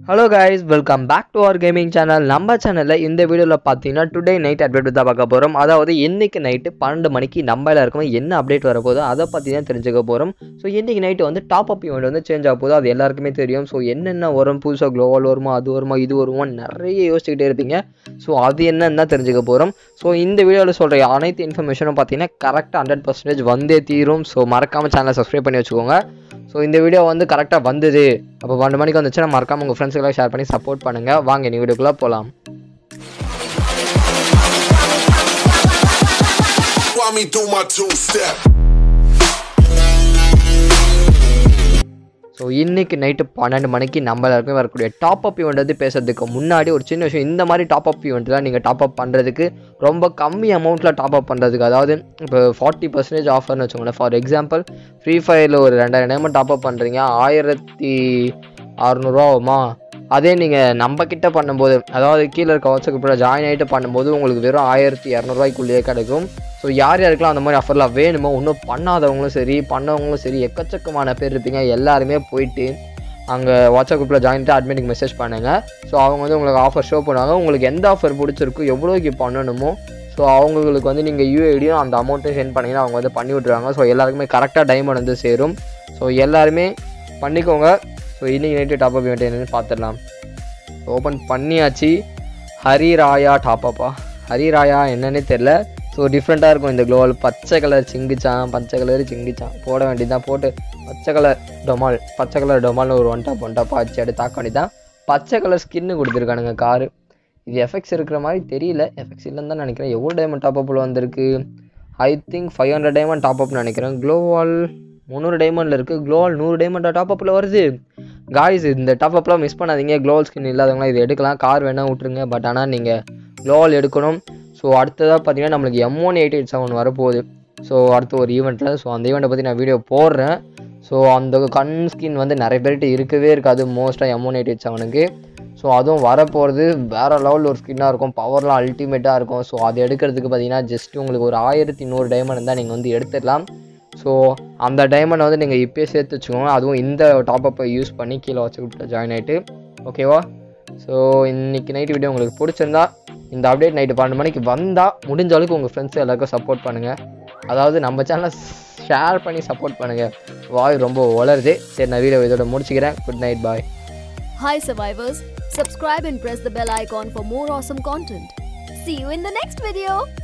Hello guys welcome back to our gaming channel நம்ம சேனலில் இந்த வீடியோவில் பார்த்தீங்கன்னா டுடே நைட் அப்டேட் தான் பார்க்க போகிறோம் அதாவது இன்னைக்கு நைட்டு பன்னெண்டு மணிக்கு நம்ம எல்லாருக்குமே என்ன அப்டேட் வர போதோ அதை பற்றி தான் தெரிஞ்சுக்க போகிறோம் ஸோ இன்னைக்கு நைட்டு வந்து டாப் அப் ஈவெண்ட் வந்து சேஞ்ச் ஆக போகுது அது எல்லாருக்குமே தெரியும் ஸோ என்னென்ன வரும் புதுசாக க்ளோவல் வருமா அது வருமா இது வருமா நிறைய யோசிச்சுக்கிட்டே இருப்பீங்க ஸோ அது என்னன்னு தான் தெரிஞ்சுக்க போகிறோம் ஸோ இந்த வீடியோவில் சொல்கிற அனைத்து இன்ஃபர்மேஷனும் பார்த்தீங்கன்னா கரெக்டாக ஹண்ட்ரட் பர்சன்டேஜ் வந்தே தீரும் ஸோ மறக்காமல் சேனலை சப்ஸ்கிரைப் பண்ணி வச்சுக்கோங்க ஸோ இந்த வீடியோ வந்து கரெக்டாக வந்தது அப்போ பன்னெண்டு மணிக்கு வந்துச்சுன்னா மறக்காம உங்கள் ஃப்ரெண்ட்ஸுக்கெல்லாம் ஷேர் பண்ணி சப்போர்ட் பண்ணுங்கள் வாங்க நீ வீடியோக்குள்ளே போகலாம் While me do my two step. So இன்னைக்கு நைட்டு பன்னெண்டு மணிக்கு நம்ம எல்லாருக்குமே வரக்கூடிய டாப் அப் ஈவெண்ட் வந்து பேசுறதுக்கு முன்னாடி ஒரு சின்ன விஷயம் இந்த மாதிரி டாப் அப் ஈவெண்ட்லாம் நீங்கள் டாப் அப் பண்ணுறதுக்கு ரொம்ப கம்மி அமௌண்ட்டில் டாப் அப் பண்ணுறதுக்கு அதாவது இப்போ ஃபார்ட்டி பர்சன்டேஜ் ஆஃபர்னு வச்சுக்கோங்களேன் ஃபார் எக்ஸாம்பிள் ஃப்ரீ ஃபயரில் ஒரு ரெண்டாயிரம் நேரம் டாப் அப் பண்ணுறீங்க ஆயிரத்தி அறநூறுவா ஆகுமா அதே நீங்கள் நம்ம கிட்ட பண்ணும்போது அதாவது கீழே இருக்க வாட்ஸ்அப் குரூப்பில் ஜாயின் ஆகிட்டு பண்ணும்போது உங்களுக்கு வெறும் ஆயிரத்தி இரநூறுவாய்க்குள்ளேயே கிடைக்கும் ஸோ யார் யாருக்கெல்லாம் அந்த மாதிரி ஆஃபர்லாம் வேணுமோ இன்னும் பண்ணாதவங்களும் சரி பண்ணவங்களும் சரி எக்கச்சக்கமான பேர் இருப்பீங்க எல்லாருமே போயிட்டு அங்கே வாட்ஸ்அப் குரூப்பில் ஜாயின் பண்ணிட்டு அட்மினுக்கு மெசேஜ் பண்ணுங்கள் ஸோ அவங்க வந்து உங்களுக்கு ஆஃபர் ஷோ பண்ணுவாங்க உங்களுக்கு எந்த ஆஃபர் பிடிச்சிருக்கோ எவ்வளோக்கு பண்ணணுமோ ஸோ அவங்களுக்கு வந்து நீங்கள் யூஐடியும் அந்த அமௌண்ட்டையும் சென்ட் பண்ணிங்கன்னா அவங்க வந்து பண்ணி விட்ருவாங்க ஸோ எல்லாருக்குமே கரெக்டாக டைமண்ட் வந்து சேரும் ஸோ எல்லாருமே பண்ணிக்கோங்க ஸோ இன்னைக்கு நைட்டு டாப் அப் இவெண்ட் என்னன்னு பார்த்துடலாம் ஓப்பன் பண்ணியாச்சு ஹரிராயா டாப்பப்பா ஹரிராயா என்னன்னே தெரில ஸோ டிஃப்ரெண்ட்டாக இருக்கும் இந்த க்ளோவல் பச்சை கலர் சிங்கிச்சான் பச்சை கலர் சிங்கிச்சான் போட வேண்டியதுதான் போட்டு பச்சை கலர் டொமால் பச்சை கலர் டொமால்னு ஒரு ஒன் டாப் ஒன் டாப் ஆச்சு எடுத்து தாக்க வேண்டியதான் பச்சை கலர் ஸ்கின்னு கொடுத்துருக்கானுங்க காரு இது எஃபெக்ட்ஸ் இருக்கிற மாதிரி தெரியல எஃபெக்ட்ஸ் இல்லைன்னு தான் நினைக்கிறேன் எவ்வளோ டைமண்ட் டாப் அப்பில் வந்திருக்கு I think five hundred diamond top அப்னு நினைக்கிறேன் க்ளோவால் முந்நூறு டைமண்டில் இருக்குது க்ளோவால் நூறு டைமண்ட் டாப் அப்பில் வருது காய்ஸ் இந்த டாப் அப்லாம் மிஸ் பண்ணாதீங்க க்ளோவல் ஸ்கின் இல்லாதவங்களாம் இது எடுக்கலாம் கார் வேணால் விட்ருங்க பட் ஆனால் நீங்கள் க்ளோவல் எடுக்கணும் ஸோ அடுத்ததாக பார்த்தீங்கன்னா நம்மளுக்கு M one eight eight seven வரப்போகுது ஸோ அடுத்த ஒரு ஈவெண்ட்டில் ஸோ அந்த ஈவெண்ட்டை பற்றி நான் வீடியோ போடுறேன் ஸோ அந்த கண் ஸ்கின் வந்து நிறைய பேர்கிட்ட இருக்கவே இருக்காது மோஸ்ட்டாக எம் ஒன் எயிட் எயிட் செவனுக்கு ஸோ அதுவும் வரப்போகிறது வேறு லெவலில் ஒரு ஸ்கின்னாக இருக்கும் பவர்லாம் அல்டிமேட்டாக இருக்கும் ஸோ அது எடுக்கிறதுக்கு பார்த்தீங்கன்னா ஜஸ்ட் உங்களுக்கு ஒரு ஆயிரத்தி நூறு டைமண்ட் இருந்தால் நீங்கள் வந்து எடுத்துடலாம் ஸோ அந்த டைமண்டை வந்து நீங்கள் இப்போயே சேர்த்து வச்சுக்கோங்க அதுவும் இந்த டாப் அப்பை யூஸ் பண்ணி கீழே வச்சு ஜாயின் ஆகிட்டு ஓகேவா ஸோ இன்னைக்கு நைட் வீடியோ உங்களுக்கு பிடிச்சிருந்தா இந்த அப்டேட் நைட்டு பன்னெண்டு மணிக்கு வந்தால் முடிஞ்ச அளவுக்கு உங்கள் ஃப்ரெண்ட்ஸ் எல்லாருக்கும் சப்போர்ட் பண்ணுங்கள் அதாவது நம்ம சேனலை ஷேர் பண்ணி சப்போர்ட் பண்ணுங்கள் வாய் ரொம்ப வளருது சரி நான் வீடியோ இதோட முடிச்சுக்கிறேன் good night bye Hi survivors, subscribe and press the bell icon for more awesome content. See you in the next video.